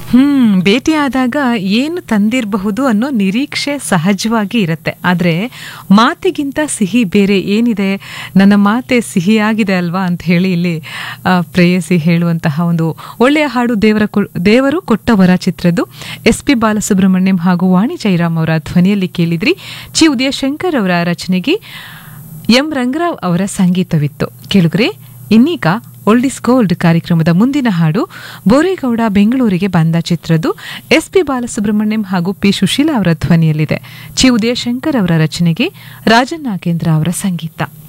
ಹ್ಮ್ ಭೇಟಿಯಾದಾಗ ಏನು ತಂದಿರಬಹುದು ಅನ್ನೋ ನಿರೀಕ್ಷೆ ಸಹಜವಾಗಿ ಇರುತ್ತೆ ಆದ್ರೆ ಮಾತಿಗಿಂತ ಸಿಹಿ ಬೇರೆ ಏನಿದೆ ನನ್ನ ಮಾತೆ ಸಿಹಿಯಾಗಿದೆ ಅಲ್ವಾ ಅಂತ ಹೇಳಿ ಇಲ್ಲಿ ಆ, ಪ್ರೇಯಸಿ ಹೇಳುವಂತಹ ಒಂದು ಒಳ್ಳೆಯ ಹಾಡು ದೇವರ ಕೊ- ದೇವರು ಕೊಟ್ಟ ವರ ಚಿತ್ರದ್ದು ಎಸ್ ಪಿ ಬಾಲಸುಬ್ರಹ್ಮಣ್ಯಂ ಹಾಗೂ ವಾಣಿ ಜೈರಾಮ್ ಅವರ ಧ್ವನಿಯಲ್ಲಿ ಕೇಳಿದ್ರಿ ಚಿ ಉದಯಶಂಕರ್ ಅವರ ರಚನೆಗೆ ಎಂ ರಂಗರಾವ್ ಅವರ ಸಂಗೀತವಿತ್ತು ಕೇಳುಗ್ರೆ ಇನ್ನೀಗ ಓಲ್ಡ್ ಇಸ್ ಗೋಲ್ಡ್ ಕಾರ್ಯಕ್ರಮದ ಮುಂದಿನ ಹಾಡು ಬೋರೇಗೌಡ ಬೆಂಗಳೂರಿಗೆ ಬಂದ ಚಿತ್ರದ್ದು ಎಸ್ ಪಿ ಬಾಲಸುಬ್ರಹ್ಮಣ್ಯಂ ಹಾಗೂ ಪಿ ಸುಶೀಲಾ ಅವರ ಧ್ವನಿಯಲ್ಲಿದೆ ಚಿ ಉದಯಶಂಕರ್ ಅವರ ರಚನೆಗೆ ರಾಜನ್ ನಾಗೇಂದ್ರ ಅವರ ಸಂಗೀತ